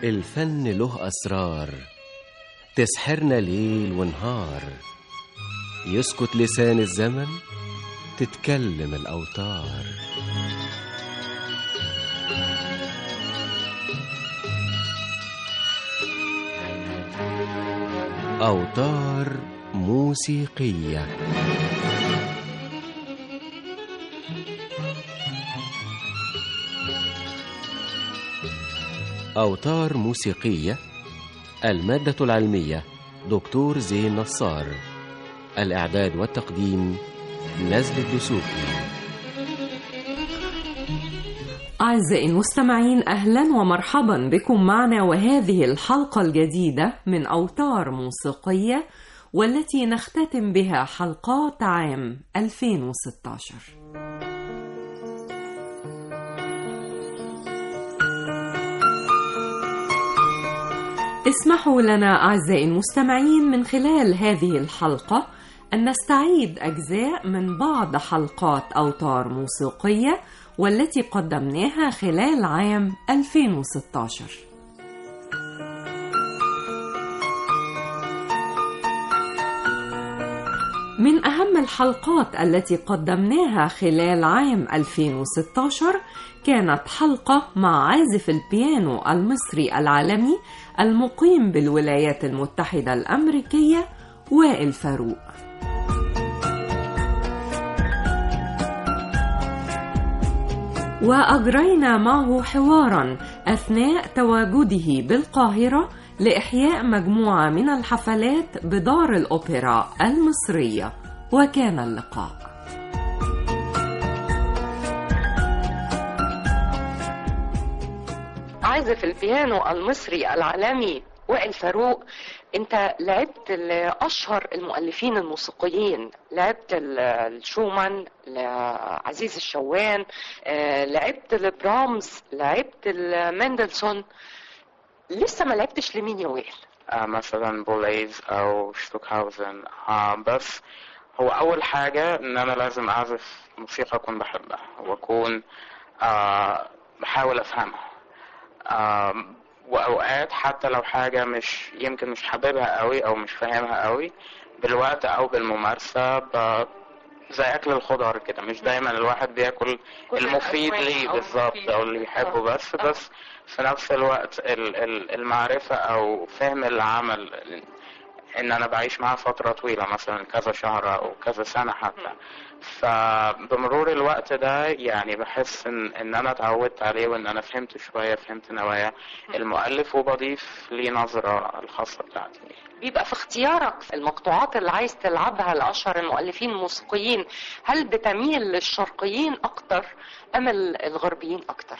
الفن له أسرار تسحرنا ليل ونهار يسكت لسان الزمن تتكلم الأوتار أوتار موسيقية أوتار موسيقية المادة العلمية دكتور زين نصار الإعداد والتقديم نزل الدسوقي أعزائي المستمعين أهلا ومرحبا بكم معنا وهذه الحلقة الجديدة من أوتار موسيقية والتي نختتم بها حلقات عام 2016 اسمحوا لنا أعزائي المستمعين من خلال هذه الحلقة أن نستعيد أجزاء من بعض حلقات أوتار موسيقية والتي قدمناها خلال عام 2016 من أهم الحلقات التي قدمناها خلال عام 2016 كانت حلقة مع عازف البيانو المصري العالمي المقيم بالولايات المتحدة الأمريكية وائل فاروق وأجرينا معه حوارا أثناء تواجده بالقاهرة لإحياء مجموعة من الحفلات بدار الأوبرا المصرية وكان اللقاء عازف البيانو المصري العالمي وائل فاروق انت لعبت لاشهر المؤلفين الموسيقيين لعبت الشومان لعزيز الشوان لعبت لبرامز لعبت لمندلسون لسه ما لعبتش لمين يا وائل آه مثلا بوليز او شتوكهاوزن آه بس هو اول حاجة ان انا لازم اعزف موسيقى اكون بحبها واكون آه بحاول افهمها آه واوقات حتى لو حاجة مش يمكن مش حاببها قوي او مش فاهمها قوي بالوقت او بالممارسة ب... زي اكل الخضار كده مش دايما الواحد بياكل المفيد ليه بالظبط او اللي يحبه بس بس في نفس الوقت المعرفة او فهم العمل ان انا بعيش معاه فترة طويلة مثلا كذا شهر او كذا سنة حتى فبمرور الوقت ده يعني بحس ان, إن انا اتعودت عليه وان انا فهمت شوية فهمت نوايا المؤلف وبضيف لي نظرة الخاصة بتاعتي بيبقى في اختيارك المقطوعات اللي عايز تلعبها لاشهر المؤلفين الموسيقيين هل بتميل للشرقيين اكتر ام الغربيين اكتر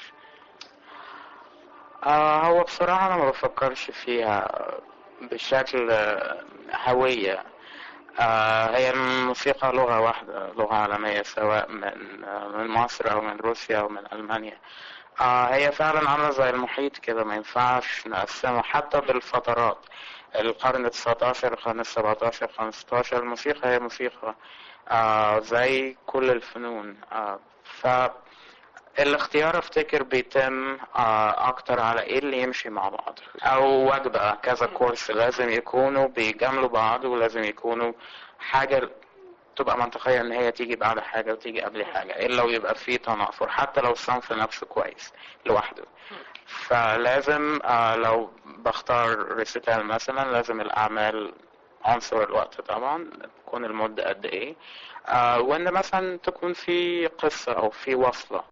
آه هو بصراحة انا ما بفكرش فيها بشكل هوية آه هي الموسيقى لغة واحدة لغة عالمية سواء من من مصر أو من روسيا أو من ألمانيا آه هي فعلا عاملة زي المحيط كده ما ينفعش نقسمه حتى بالفترات القرن التسعتاشر القرن السبعتاشر خمستاشر الموسيقى هي موسيقى آه زي كل الفنون آه ف الاختيار افتكر بيتم اكتر على ايه اللي يمشي مع بعض او وجبة كذا كورس لازم يكونوا بيجاملوا بعض ولازم يكونوا حاجة تبقى منطقية ان هي تيجي بعد حاجة وتيجي قبل حاجة الا ويبقى فيه تنافر حتى لو الصنف نفسه كويس لوحده فلازم لو بختار ريسيتال مثلا لازم الاعمال عنصر الوقت طبعا تكون المدة قد ايه وان مثلا تكون في قصة او في وصلة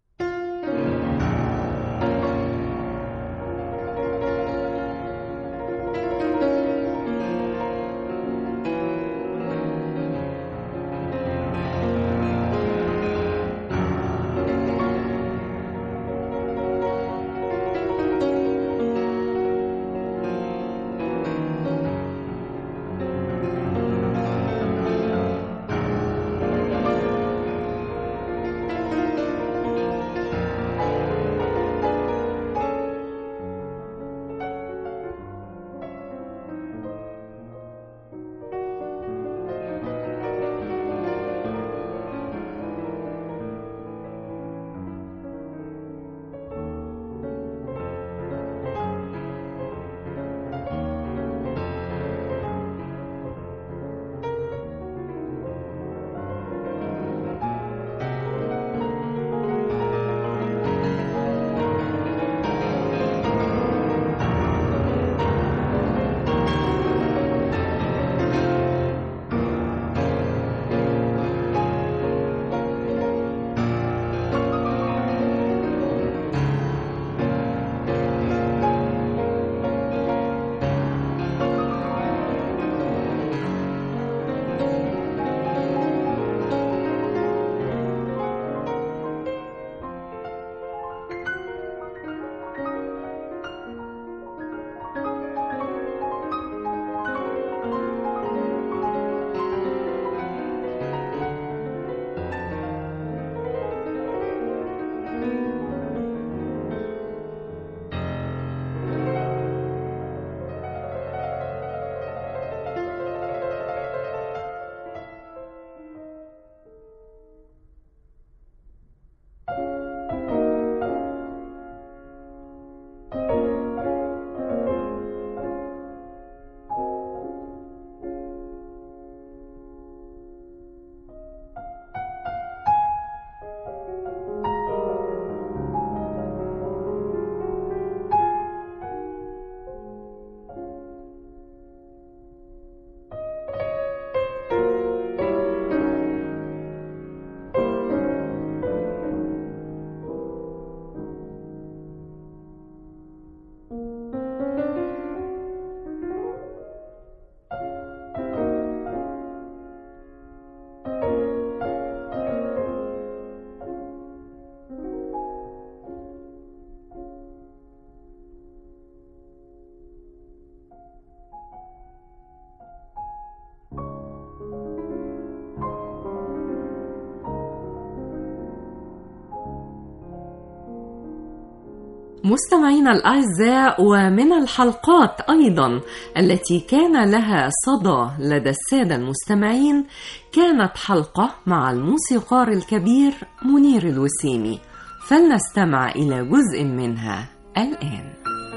مستمعينا الأعزاء ومن الحلقات أيضا التي كان لها صدى لدى السادة المستمعين كانت حلقة مع الموسيقار الكبير منير الوسيمي فلنستمع إلى جزء منها الآن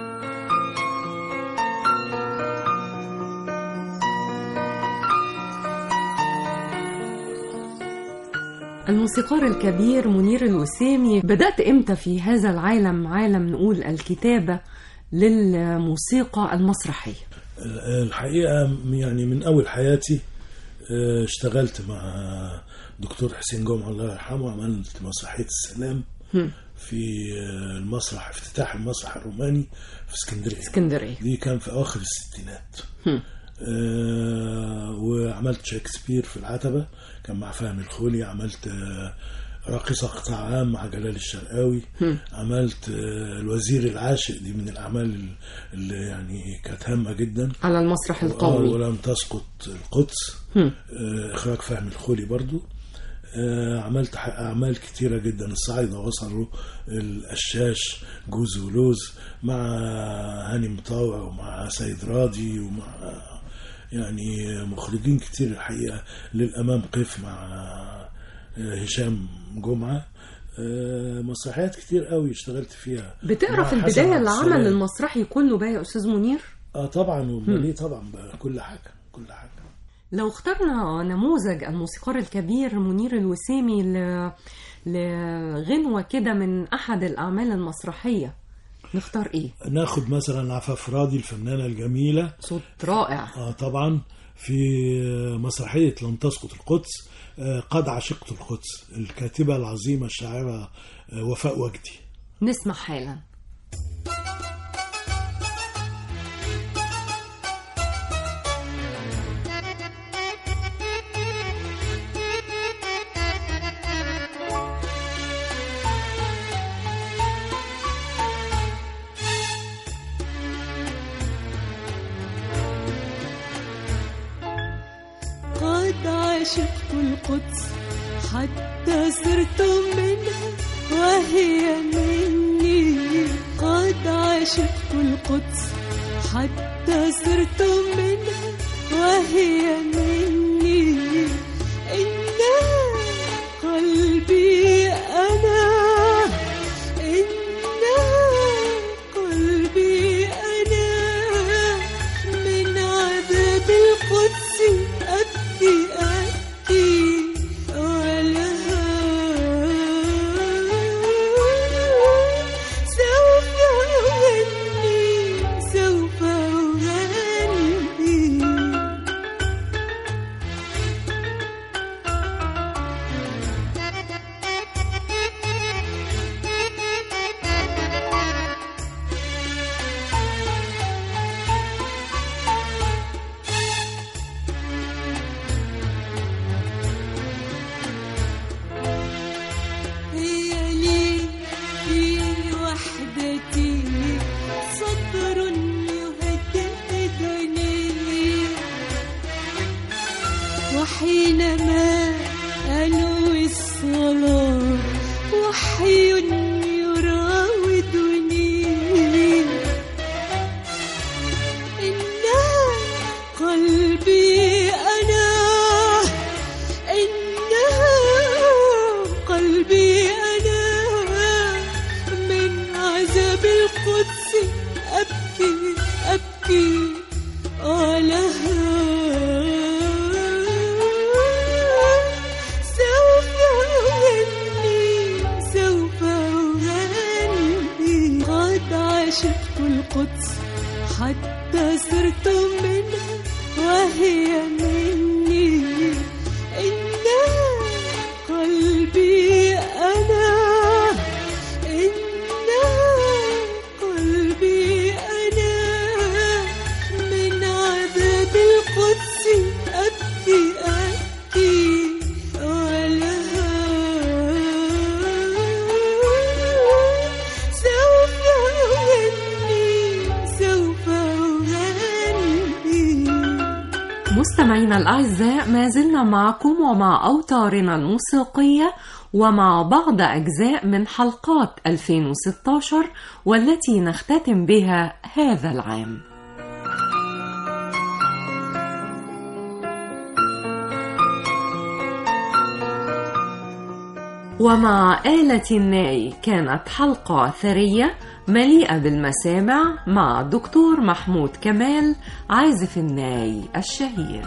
الموسيقار الكبير منير الوسيمي بدأت إمتى في هذا العالم عالم نقول الكتابة للموسيقى المسرحية الحقيقة يعني من أول حياتي آه، اشتغلت مع دكتور حسين جمعة الله يرحمه عملت مسرحية السلام في آه، المسرح افتتاح المسرح الروماني في اسكندرية اسكندرية دي كان في أواخر الستينات آه وعملت شكسبير في العتبة كان مع فهمي الخولي عملت آه راقصة قطاع عام مع جلال الشرقاوي عملت آه الوزير العاشق دي من الأعمال اللي يعني كانت هامة جدا على المسرح آه القومي ولم تسقط القدس آه إخراج فهمي الخولي برضو آه عملت ح- أعمال كتيرة جدا الصعيدة وصلوا القشاش جوز ولوز مع هاني مطاوع ومع سيد راضي ومع يعني مخرجين كتير الحقيقة للأمام قف مع آه، هشام جمعة آه، مسرحيات كتير قوي اشتغلت فيها بتقرا مع في حسن البداية عبد العمل السلام. المسرحي كله بقى يا أستاذ منير اه طبعا والباليه طبعا بقى كل حاجة كل حاجة لو اخترنا نموذج الموسيقار الكبير منير الوسيمي ل... لغنوة كده من أحد الأعمال المسرحية نختار إيه؟ ناخد مثلا عفاف راضي الفنانة الجميلة صوت رائع آه طبعا في مسرحية لم تسقط القدس آه قد عشقت القدس الكاتبة العظيمة الشاعرة آه وفاء وجدي نسمع حالا قد عشقت القدس حتى صرت منها وهي مني قد عشقت القدس حتى صرت منها وهي مني إنها قلبي أنا إنها قلبي أنا من عذاب القدس أبكي أبكي ولها سوف أغني سوف أغني هي لي في وحدتي صبر يهددني وحينما أنوي الصلاة وحي يراودني إنها قلبي أنا إنها قلبي أنا من عذاب القدس أبكي أبكي ولها سوف أغني سوف أغني قد عشقت القدس حتى صرت منها وهي مني إنها قلبي أنا إنها قلبي أنا من عذاب القدس أبكي أبكي ولها سوف أغني سوف أغني مستمعينا الأعزاء ما زلنا معكم ومع أوتارنا الموسيقية ومع بعض أجزاء من حلقات 2016 والتي نختتم بها هذا العام ومع آلة الناي كانت حلقة ثرية مليئة بالمسامع مع دكتور محمود كمال عازف الناي الشهير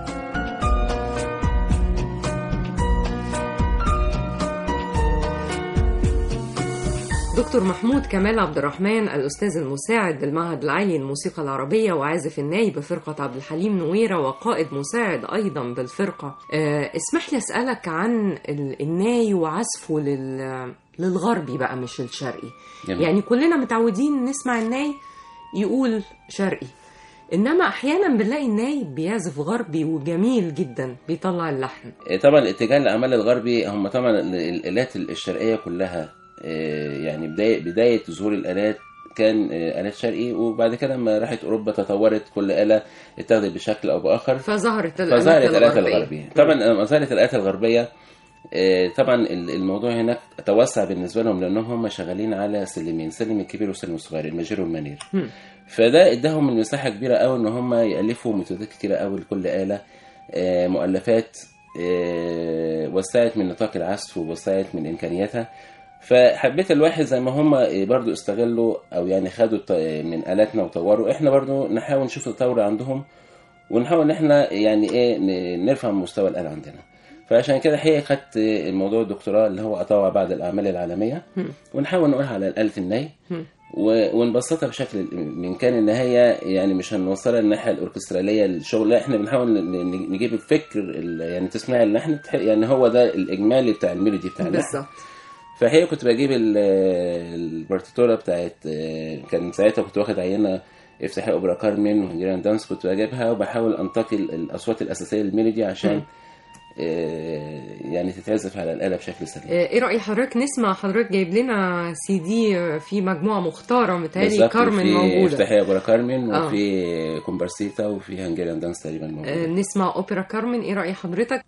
دكتور محمود كمال عبد الرحمن الأستاذ المساعد بالمعهد العالي للموسيقى العربية وعازف الناي بفرقة عبد الحليم نويرة وقائد مساعد أيضا بالفرقة آه، اسمح لي أسألك عن ال- الناي وعزفه لل... للغربي بقى مش الشرقي جميل. يعني كلنا متعودين نسمع الناي يقول شرقي إنما أحيانا بنلاقي الناي بيعزف غربي وجميل جدا بيطلع اللحن طبعا الاتجاه للاعمال الغربي هم طبعا ال- الالات الشرقيه كلها آه، يعني بدايه بدايه ظهور الالات كان آه، الات شرقي وبعد كده لما راحت اوروبا تطورت كل اله اتخذت بشكل او باخر فظهرت الآلات فظهرت الالات الغربية. الغربيه طبعا لما ظهرت الالات الغربيه آه، طبعا ال- الموضوع هناك توسع بالنسبه لهم لانهم هم شغالين على سلمين سلم الكبير والسلم الصغير الماجير والمانير مم. فده اداهم المساحه كبيره قوي ان هم يالفوا ميثودات كتيره قوي لكل اله آه، مؤلفات آه، وسعت من نطاق العزف ووسعت من امكانياتها فحبيت الواحد زي ما هم برضو استغلوا او يعني خدوا الط- من الاتنا وطوروا احنا برضو نحاول نشوف التطور عندهم ونحاول ان احنا يعني ايه ن- نرفع من مستوى الآلة عندنا فعشان كده حقيقة خدت الموضوع الدكتوراه اللي هو أطوع بعد الأعمال العالمية ونحاول نقولها على آلة الناي و- ونبسطها بشكل من كان ان هي يعني مش هنوصلها للناحيه الاوركستراليه للشغل لا احنا بنحاول ن- ن- نجيب الفكر ال- يعني تسمع اللحن تح- يعني هو ده الاجمالي بتاع الميلودي بتاع اللحن بالظبط فهي كنت بجيب ال- البارتيتورا بتاعت كان ساعتها كنت واخد عينه افتحي اوبرا كارمن وهنجريان دانس كنت بجيبها وبحاول انتقي ال- الاصوات الاساسيه للميلودي عشان آه، يعني تتعزف على الاله بشكل سليم آه، ايه رأي حضرتك نسمع حضرتك جايب لنا سي دي في مجموعة مختارة متهيألي بالظبط كارمن في موجودة افتحي اوبرا كارمن آه. وفي كومبارسيتا وفي هنجريان دانس تقريبا آه، موجود نسمع اوبرا كارمن ايه رأي حضرتك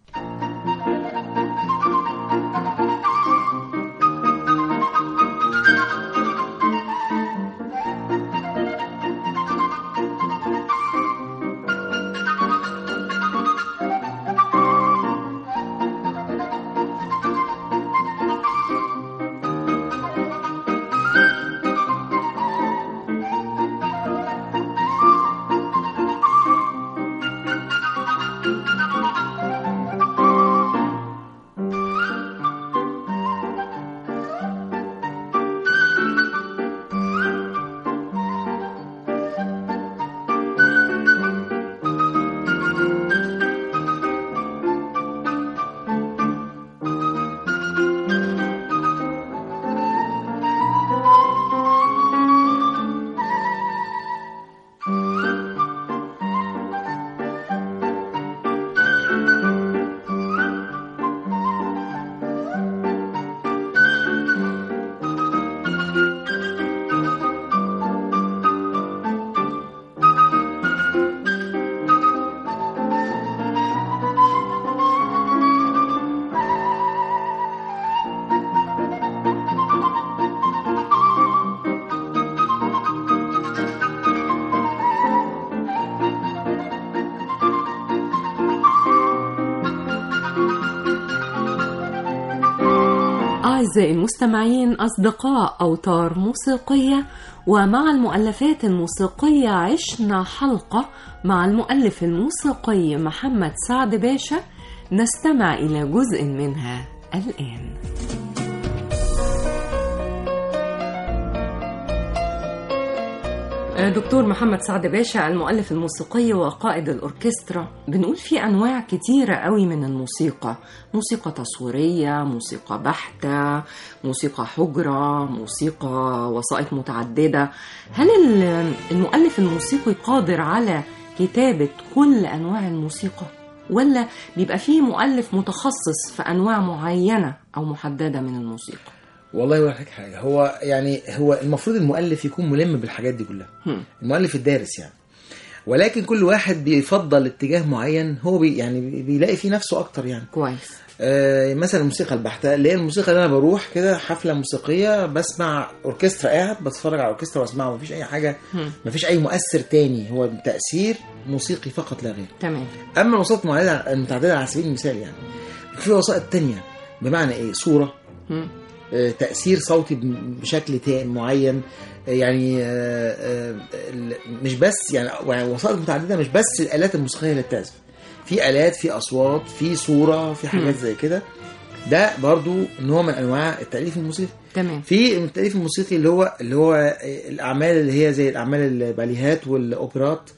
أعزائي المستمعين أصدقاء أوتار موسيقية ومع المؤلفات الموسيقية عشنا حلقة مع المؤلف الموسيقي محمد سعد باشا نستمع إلى جزء منها الآن دكتور محمد سعد باشا المؤلف الموسيقي وقائد الأوركسترا بنقول في أنواع كتيرة قوي من الموسيقى موسيقى تصويرية موسيقى بحتة موسيقى حجرة موسيقى وسائط متعددة هل ال- المؤلف الموسيقي قادر على كتابة كل أنواع الموسيقى ولا بيبقى فيه مؤلف متخصص في أنواع معينة أو محددة من الموسيقى والله اقول لك حاجه هو يعني هو المفروض المؤلف يكون ملم بالحاجات دي كلها هم. المؤلف الدارس يعني ولكن كل واحد بيفضل اتجاه معين هو بي يعني بي- بيلاقي فيه نفسه اكتر يعني كويس آه مثلا الموسيقى البحتة اللي هي الموسيقى اللي انا بروح كده حفله موسيقيه بسمع اوركسترا قاعد بتفرج على اوركسترا واسمعه مفيش اي حاجه مفيش اي مؤثر تاني هو تاثير موسيقي فقط لا غير تمام اما الوسائط المعدده المتعدده على سبيل المثال يعني في وسائط تانية بمعنى ايه صوره مم. آه، تاثير صوتي ب- بشكل تا- معين آه، يعني آه، آه، ال- مش بس يعني يعني وسائط متعدده مش بس الالات الموسيقيه اللي بتعزف في الات في اصوات في صوره في حاجات زي كده ده برضو نوع من انواع التاليف الموسيقي تمام في التاليف الموسيقي اللي هو اللي هو الاعمال اللي هي زي الاعمال الباليهات والاوبرات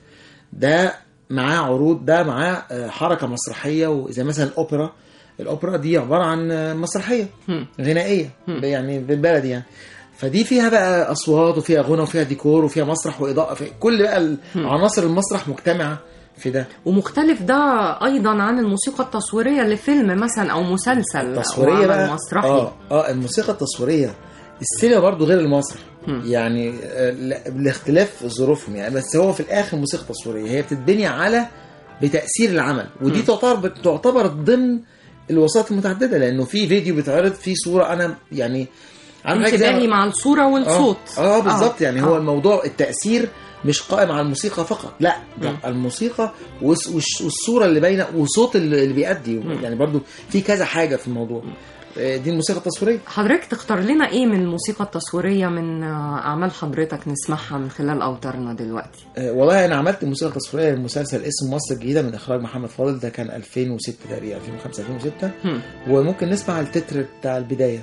ده معاه عروض ده معاه آه، حركه مسرحيه وزي مثلا الاوبرا الاوبرا دي عباره عن آه، مسرحيه مم. غنائيه يعني بالبلدي يعني فدي فيها بقى اصوات وفيها غنى وفيها ديكور وفيها مسرح واضاءه في كل بقى عناصر المسرح مجتمعه في ده ومختلف ده ايضا عن الموسيقى التصويريه لفيلم مثلا او مسلسل التصويريه أو بقى عمل مسرحي اه اه الموسيقى التصويريه السينما برضو غير المسرح يعني آه، لا- لاختلاف ظروفهم يعني بس هو في الاخر موسيقى تصويريه هي بتتبني على بتاثير العمل ودي تعتبر تعتبر ضمن الوسائط المتعدده لانه في فيديو بيتعرض فيه صوره انا يعني عامل حاجة زي- انتباهي مع الصوره والصوت اه, آه بالظبط يعني هو آه. الموضوع التاثير مش قائم على الموسيقى فقط لا ده الموسيقى والس- والش- والصوره اللي باينه وصوت اللي اللي بيأدي يعني برضو في كذا حاجه في الموضوع آه، دي الموسيقى التصويريه حضرتك تختار لنا ايه من الموسيقى التصويريه من آه، اعمال حضرتك نسمعها من خلال اوتارنا دلوقتي آه، والله انا عملت موسيقى تصويريه للمسلسل اسم مصر الجديده من اخراج محمد فاضل ده كان 2006 تقريبا 2005 2006 هم. وممكن نسمع التتر بتاع البدايه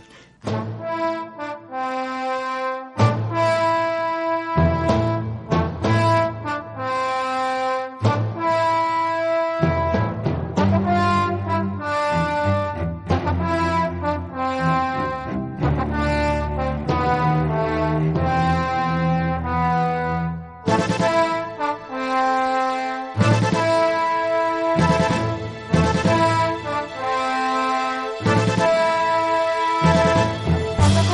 Thank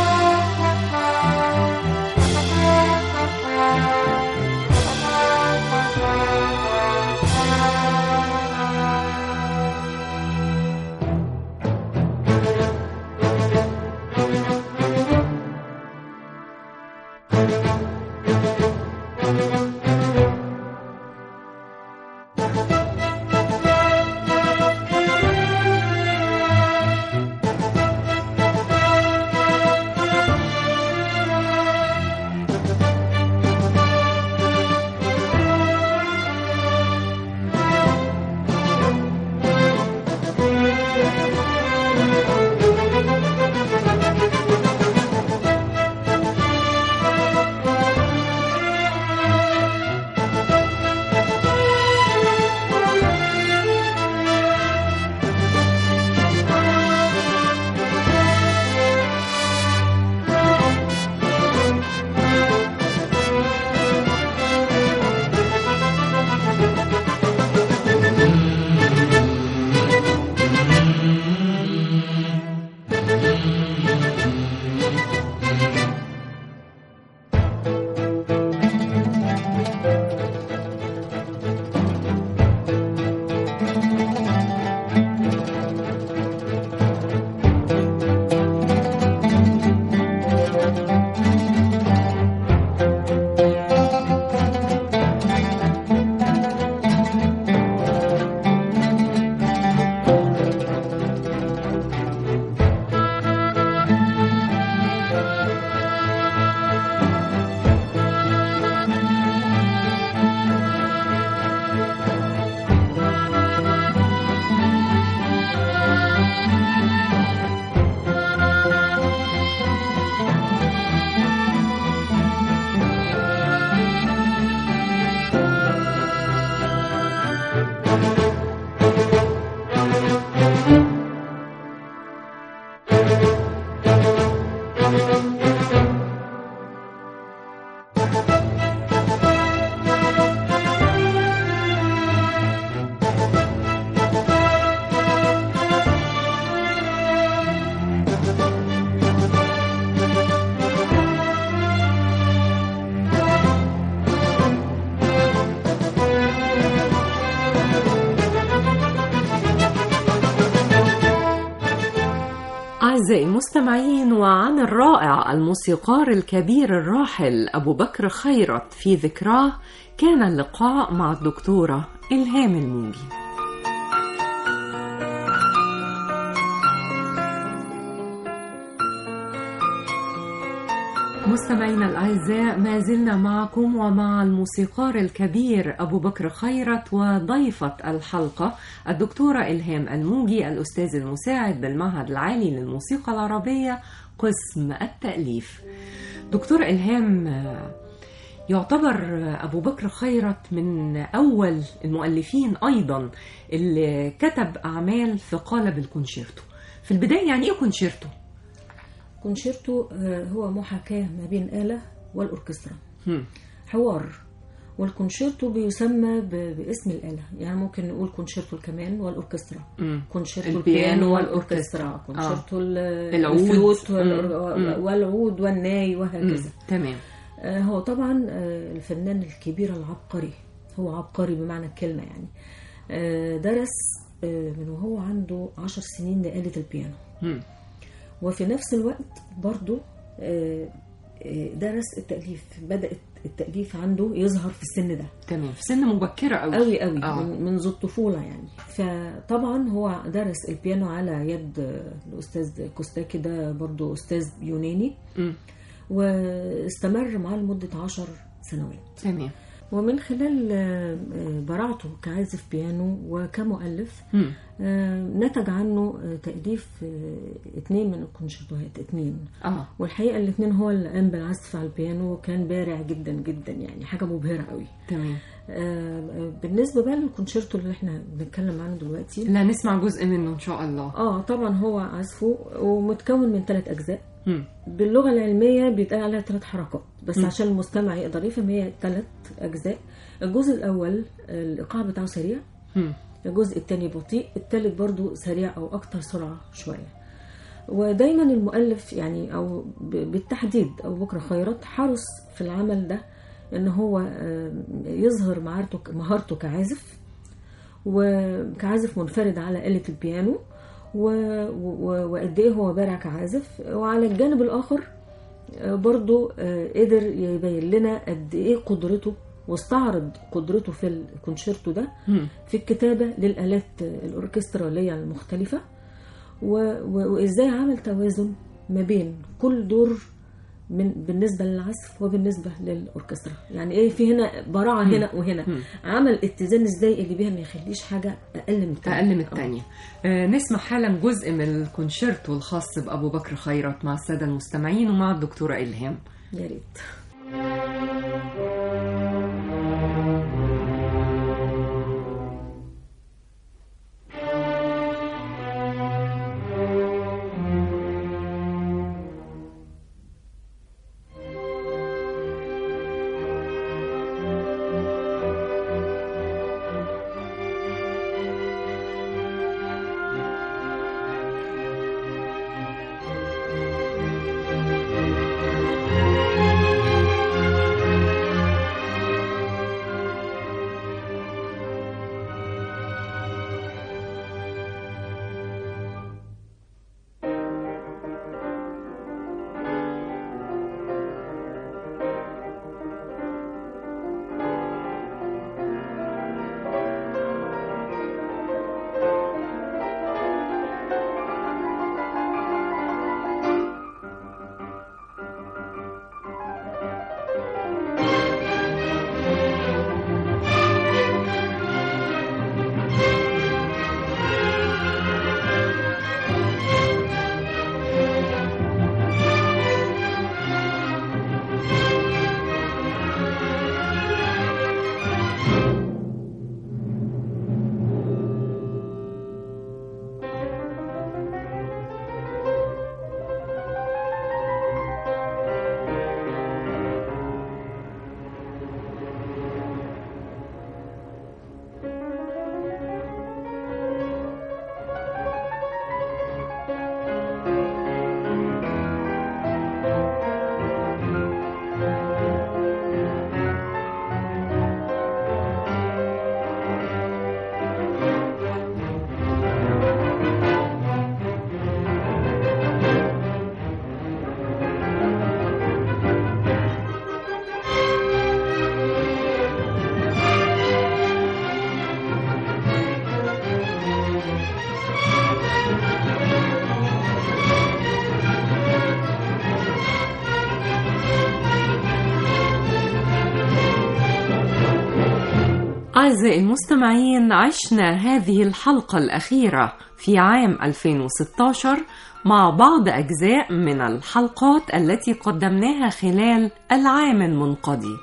أعزائي المستمعين وعن الرائع الموسيقار الكبير الراحل أبو بكر خيرت في ذكراه كان اللقاء مع الدكتورة إلهام الموجي مستمعينا الأعزاء ما زلنا معكم ومع الموسيقار الكبير أبو بكر خيرت وضيفة الحلقة الدكتورة إلهام الموجي الأستاذ المساعد بالمعهد العالي للموسيقى العربية قسم التأليف دكتور إلهام يعتبر أبو بكر خيرت من أول المؤلفين أيضا اللي كتب أعمال في قالب الكونشيرتو في البداية يعني إيه كونشيرتو؟ كونشيرتو آه، هو محاكاة ما بين آلة والأوركسترا هم. حوار والكونشيرتو بيسمى ب- باسم الآلة يعني ممكن نقول كونشيرتو الكمان والأوركسترا مم. كونشيرتو البيانو البيانو والأوركسترا. والأوركسترا كونشيرتو ال- العود. الفلوت مم. وال- مم. والعود والناي مم. وهكذا تمام آه، هو طبعا آه، الفنان الكبير العبقري هو عبقري بمعنى الكلمة يعني آه، درس آه، من وهو عنده عشر سنين لآلة البيانو هم. وفي نفس الوقت برضو آه، آه، درس التأليف بدأ التأليف عنده يظهر في السن ده تمام في سن مبكرة أوي قوي قوي آه. من- منذ الطفولة يعني فطبعا هو درس البيانو على يد آه، الأستاذ كوستاكي ده برضو أستاذ يوناني مم. واستمر معاه لمدة عشر سنوات تمام ومن خلال آه، آه، براعته كعازف بيانو وكمؤلف هم. آه، نتج عنه آه، تأليف آه، اتنين من الكونشيرتوهات اتنين اه والحقيقة الاتنين هو اللي قام بالعزف على البيانو وكان بارع جدا جدا يعني حاجة مبهرة قوي تمام آه، بالنسبة بقى للكونشيرتو اللي احنا بنتكلم عنه دلوقتي لا نسمع جزء منه إن شاء الله اه طبعا هو عزفه ومتكون من ثلاث أجزاء هم. باللغة العلمية بيتقال عليها ثلاث حركات بس مم. عشان المستمع يقدر يفهم هي ثلاث أجزاء الجزء الأول الإيقاع بتاعه سريع هم. الجزء الثاني بطيء الثالث برضو سريع أو أكتر سرعة شوية ودايما المؤلف يعني أو ب- بالتحديد أبو بكر خيرت حرص في العمل ده إن هو آه، يظهر مهارته مهارته كعازف وكعازف منفرد على آلة البيانو و- و- وقد ايه هو بارع كعازف وعلى الجانب الاخر آه، برضو آه، قدر يبين لنا قد ايه قدرته واستعرض قدرته في الكونشيرتو ده هم. في الكتابة للآلات الأوركسترالية المختلفة و- و- وإزاي عمل توازن ما بين كل دور من بالنسبة للعزف وبالنسبة للأوركسترا يعني إيه في هنا براعة هنا وهنا عمل اتزان إزاي اللي بيها ما يخليش حاجة أقل من التانية أقل من آه. الثانية آه نسمع حالا جزء من الكونشيرتو الخاص بأبو بكر خيرت مع السادة المستمعين ومع الدكتورة إلهام يا ريت Thank أعزائي المستمعين عشنا هذه الحلقة الأخيرة في عام 2016 مع بعض أجزاء من الحلقات التي قدمناها خلال العام المنقضي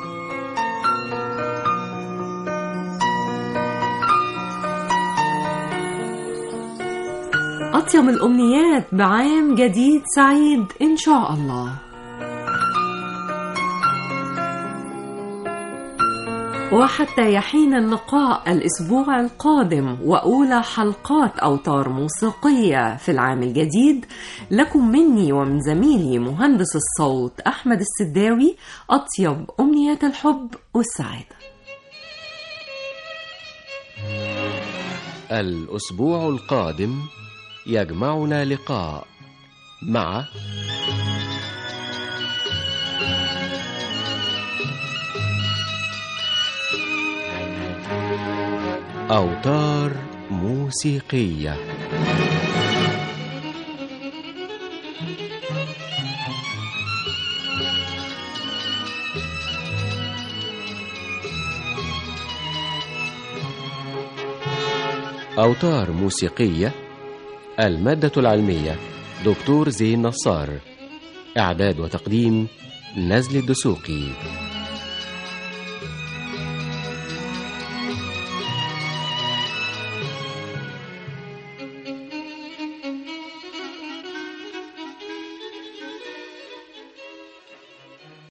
أطيب الأمنيات بعام جديد سعيد إن شاء الله وحتى يحين اللقاء الأسبوع القادم وأولى حلقات أوتار موسيقية في العام الجديد لكم مني ومن زميلي مهندس الصوت أحمد السداوي أطيب أمنيات الحب والسعادة الأسبوع القادم يجمعنا لقاء مع أوتار موسيقية أوتار موسيقية المادة العلمية دكتور زين نصار إعداد وتقديم نزل الدسوقي